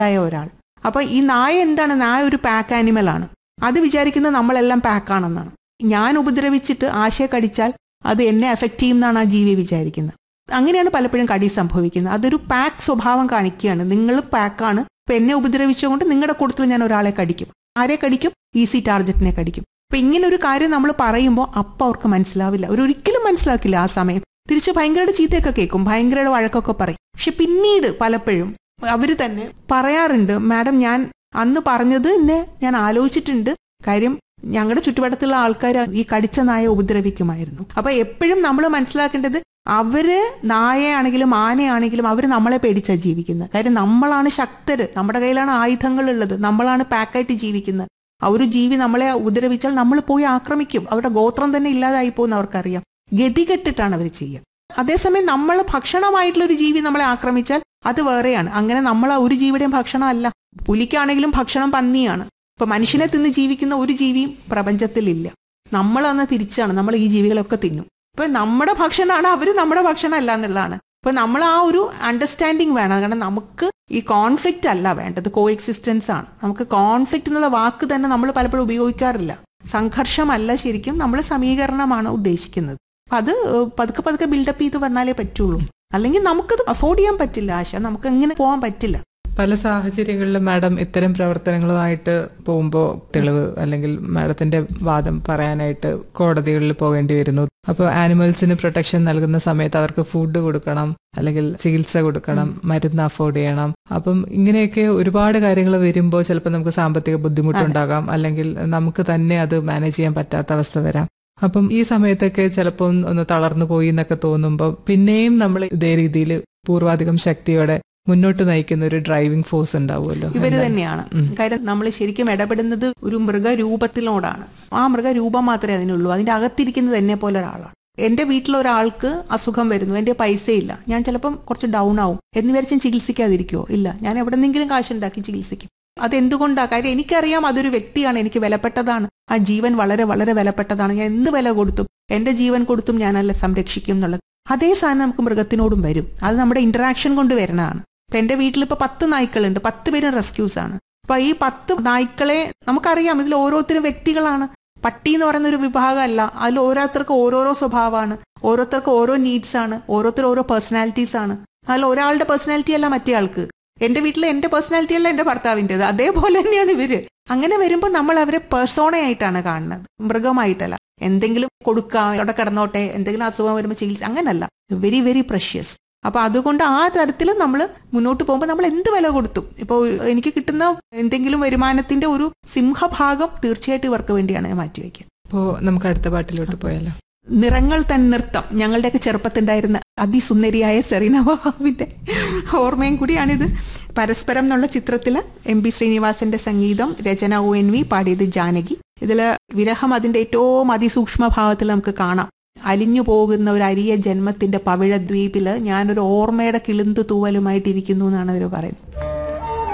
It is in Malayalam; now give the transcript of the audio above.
ആയ ഒരാൾ അപ്പൊ ഈ നായ എന്താണ് നായ ഒരു പാക്ക് ആനിമൽ ആണ് അത് വിചാരിക്കുന്നത് നമ്മളെല്ലാം പാക്കാണെന്നാണ് ഞാൻ ഉപദ്രവിച്ചിട്ട് ആശയെ കടിച്ചാൽ അത് എന്നെ എഫക്റ്റ് ചെയ്യും എന്നാണ് ആ ജീവി വിചാരിക്കുന്നത് അങ്ങനെയാണ് പലപ്പോഴും കടി സംഭവിക്കുന്നത് അതൊരു പാക്ക് സ്വഭാവം കാണിക്കുകയാണ് നിങ്ങൾ പാക്കാണ് ഇപ്പൊ എന്നെ ഉപദ്രവിച്ചുകൊണ്ട് നിങ്ങളുടെ കൂട്ടത്തിൽ ഞാൻ ഒരാളെ കടിക്കും ആരെ കടിക്കും ഈസി ടാർഗറ്റിനെ കടിക്കും അപ്പൊ ഇങ്ങനെ ഒരു കാര്യം നമ്മൾ പറയുമ്പോൾ അപ്പം അവർക്ക് മനസ്സിലാവില്ല അവർ ഒരിക്കലും മനസ്സിലാക്കില്ല ആ സമയം തിരിച്ച് ഭയങ്കരയുടെ ചീത്തയൊക്കെ കേൾക്കും ഭയങ്കരയുടെ വഴക്കൊക്കെ പറയും പക്ഷെ പിന്നീട് പലപ്പോഴും അവര് തന്നെ പറയാറുണ്ട് മാഡം ഞാൻ അന്ന് പറഞ്ഞത് എന്നെ ഞാൻ ആലോചിച്ചിട്ടുണ്ട് കാര്യം ഞങ്ങളുടെ ചുറ്റുവട്ടത്തുള്ള ആൾക്കാർ ഈ കടിച്ച നായ ഉപദ്രവിക്കുമായിരുന്നു അപ്പൊ എപ്പോഴും നമ്മൾ മനസ്സിലാക്കേണ്ടത് അവര് നായയാണെങ്കിലും ആനയാണെങ്കിലും അവർ നമ്മളെ പേടിച്ചാ ജീവിക്കുന്നത് കാര്യം നമ്മളാണ് ശക്തര് നമ്മുടെ കയ്യിലാണ് ആയുധങ്ങൾ ഉള്ളത് നമ്മളാണ് പാക്കായിട്ട് ജീവിക്കുന്നത് ആ ഒരു ജീവി നമ്മളെ ഉപദ്രവിച്ചാൽ നമ്മൾ പോയി ആക്രമിക്കും അവരുടെ ഗോത്രം തന്നെ ഇല്ലാതായി പോകുന്ന അവർക്കറിയാം ഗതികെട്ടിട്ടാണ് അവർ ചെയ്യുക അതേസമയം നമ്മൾ ഭക്ഷണമായിട്ടുള്ള ഒരു ജീവി നമ്മളെ ആക്രമിച്ചാൽ അത് വേറെയാണ് അങ്ങനെ നമ്മൾ ആ ഒരു ജീവിയുടെയും ഭക്ഷണമല്ല പുലിക്കാണെങ്കിലും ഭക്ഷണം പന്നിയാണ് ഇപ്പൊ മനുഷ്യനെ തിന്ന് ജീവിക്കുന്ന ഒരു ജീവിയും പ്രപഞ്ചത്തിലില്ല നമ്മൾ അന്ന് തിരിച്ചാണ് നമ്മൾ ഈ ജീവികളൊക്കെ തിന്നും ഇപ്പൊ നമ്മുടെ ഭക്ഷണമാണ് അവര് നമ്മുടെ ഭക്ഷണം അല്ല എന്നുള്ളതാണ് ഇപ്പൊ നമ്മൾ ആ ഒരു അണ്ടർസ്റ്റാൻഡിങ് വേണം കാരണം നമുക്ക് ഈ കോൺഫ്ലിക്റ്റ് അല്ല വേണ്ടത് കോ എക്സിസ്റ്റൻസ് ആണ് നമുക്ക് കോൺഫ്ലിക്റ്റ് എന്നുള്ള വാക്ക് തന്നെ നമ്മൾ പലപ്പോഴും ഉപയോഗിക്കാറില്ല സംഘർഷമല്ല ശരിക്കും നമ്മൾ സമീകരണമാണ് ഉദ്ദേശിക്കുന്നത് അപ്പൊ അത് പതുക്കെ പതുക്കെ ബിൽഡപ്പ് ചെയ്ത് വന്നാലേ പറ്റുള്ളൂ അല്ലെങ്കിൽ നമുക്കത് അഫോർഡ് ചെയ്യാൻ പറ്റില്ല ആശ നമുക്ക് എങ്ങനെ പോകാൻ പറ്റില്ല പല സാഹചര്യങ്ങളിലും മാഡം ഇത്തരം പ്രവർത്തനങ്ങളുമായിട്ട് പോകുമ്പോൾ തെളിവ് അല്ലെങ്കിൽ മാഡത്തിന്റെ വാദം പറയാനായിട്ട് കോടതികളിൽ പോകേണ്ടി വരുന്നു അപ്പോൾ ആനിമൽസിന് പ്രൊട്ടക്ഷൻ നൽകുന്ന സമയത്ത് അവർക്ക് ഫുഡ് കൊടുക്കണം അല്ലെങ്കിൽ ചികിത്സ കൊടുക്കണം മരുന്ന് അഫോർഡ് ചെയ്യണം അപ്പം ഇങ്ങനെയൊക്കെ ഒരുപാട് കാര്യങ്ങൾ വരുമ്പോൾ ചിലപ്പോൾ നമുക്ക് സാമ്പത്തിക ബുദ്ധിമുട്ടുണ്ടാകാം അല്ലെങ്കിൽ നമുക്ക് തന്നെ അത് മാനേജ് ചെയ്യാൻ പറ്റാത്ത അവസ്ഥ വരാം അപ്പം ഈ സമയത്തൊക്കെ ചിലപ്പോൾ ഒന്ന് തളർന്നു പോയി എന്നൊക്കെ തോന്നുമ്പോൾ പിന്നെയും നമ്മൾ ഇതേ രീതിയിൽ പൂർവാധികം ശക്തിയോടെ മുന്നോട്ട് നയിക്കുന്ന ഒരു ഡ്രൈവിംഗ് ഫോഴ്സ് ഉണ്ടാവുമല്ലോ ഇവര് തന്നെയാണ് ഉം. കാര്യം നമ്മൾ ശരിക്കും ഇടപെടുന്നത് ഒരു മൃഗരൂപത്തിലോടാണ് ആ മൃഗരൂപം മാത്രമേ അതിനുള്ളൂ അതിന്റെ അകത്തിരിക്കുന്നത് എന്നെ പോലെ ഒരാളാണ് എന്റെ വീട്ടിൽ ഒരാൾക്ക് അസുഖം വരുന്നു എന്റെ പൈസയില്ല ഞാൻ ചിലപ്പം കുറച്ച് ഡൗൺ ആവും എന്ന് വിചാരിച്ച് ഞാൻ ചികിത്സിക്കാതിരിക്കുമോ ഇല്ല ഞാൻ എവിടെന്നെങ്കിലും കാശുണ്ടാക്കി ചികിത്സിക്കും അതെന്തുകൊണ്ടാ കാര്യം എനിക്കറിയാം അതൊരു വ്യക്തിയാണ് എനിക്ക് വിലപ്പെട്ടതാണ് ആ ജീവൻ വളരെ വളരെ വിലപ്പെട്ടതാണ് ഞാൻ എന്ത് വില കൊടുത്തും എന്റെ ജീവൻ കൊടുത്തും ഞാനല്ല സംരക്ഷിക്കും എന്നുള്ളത് അതേ സാധനം നമുക്ക് മൃഗത്തിനോടും വരും അത് നമ്മുടെ ഇന്ററാക്ഷൻ കൊണ്ട് വരുന്നതാണ് ഇപ്പൊ എന്റെ വീട്ടിൽ ഇപ്പൊ പത്ത് നായ്ക്കളുണ്ട് പത്ത് പേരും റെസ്ക്യൂസ് ആണ് അപ്പൊ ഈ പത്ത് നായ്ക്കളെ നമുക്കറിയാം ഇതിൽ ഓരോരുത്തരും വ്യക്തികളാണ് പട്ടി എന്ന് പറയുന്ന ഒരു വിഭാഗമല്ല അതിൽ ഓരോരുത്തർക്ക് ഓരോരോ സ്വഭാവമാണ് ഓരോരുത്തർക്ക് ഓരോ നീഡ്സ് ആണ് ഓരോരുത്തർ ഓരോ പേഴ്സണാലിറ്റീസ് ആണ് അതിൽ ഒരാളുടെ പേഴ്സണാലിറ്റി അല്ല മറ്റേ ആൾക്ക് എന്റെ വീട്ടിൽ എന്റെ പേഴ്സണാലിറ്റി അല്ല എന്റെ ഭർത്താവിൻ്റെത് അതേപോലെ തന്നെയാണ് ഇവര് അങ്ങനെ വരുമ്പോൾ നമ്മൾ അവരെ പേഴ്സോണയായിട്ടാണ് കാണുന്നത് മൃഗമായിട്ടല്ല എന്തെങ്കിലും കൊടുക്കാം അവിടെ കിടന്നോട്ടെ എന്തെങ്കിലും അസുഖം വരുമ്പോൾ ചികിത്സ അങ്ങനല്ല വെരി വെരി പ്രഷ്യസ് അപ്പൊ അതുകൊണ്ട് ആ തരത്തിൽ നമ്മൾ മുന്നോട്ട് പോകുമ്പോൾ നമ്മൾ എന്ത് വില കൊടുത്തും ഇപ്പോൾ എനിക്ക് കിട്ടുന്ന എന്തെങ്കിലും വരുമാനത്തിന്റെ ഒരു സിംഹഭാഗം തീർച്ചയായിട്ടും ഇവർക്ക് വേണ്ടിയാണ് ഞാൻ മാറ്റിവെക്കുക അപ്പോൾ നമുക്ക് അടുത്ത പാട്ടിലോട്ട് പോയാലോ നിറങ്ങൾ തൻ നൃത്തം ഞങ്ങളുടെയൊക്കെ ചെറുപ്പത്തുണ്ടായിരുന്ന അതിസുന്ദരിയായ സെറീന വഹാബിന്റെ ഓർമ്മയും കൂടിയാണിത് പരസ്പരം എന്നുള്ള ചിത്രത്തില് എം ബി ശ്രീനിവാസന്റെ സംഗീതം രചന ഒ എൻ വി പാടിയത് ജാനകി ഇതില് വിരഹം അതിന്റെ ഏറ്റവും അതിസൂക്ഷ്മ ഭാവത്തിൽ നമുക്ക് കാണാം അലിഞ്ഞു പോകുന്ന ഒരു അരിയ ജന്മത്തിന്റെ പവിഴദ്വീപില് ഞാനൊരു ഓർമ്മയുടെ കിളിന്തു തൂവലുമായിട്ടിരിക്കുന്നു എന്നാണ് അവർ പറയുന്നത്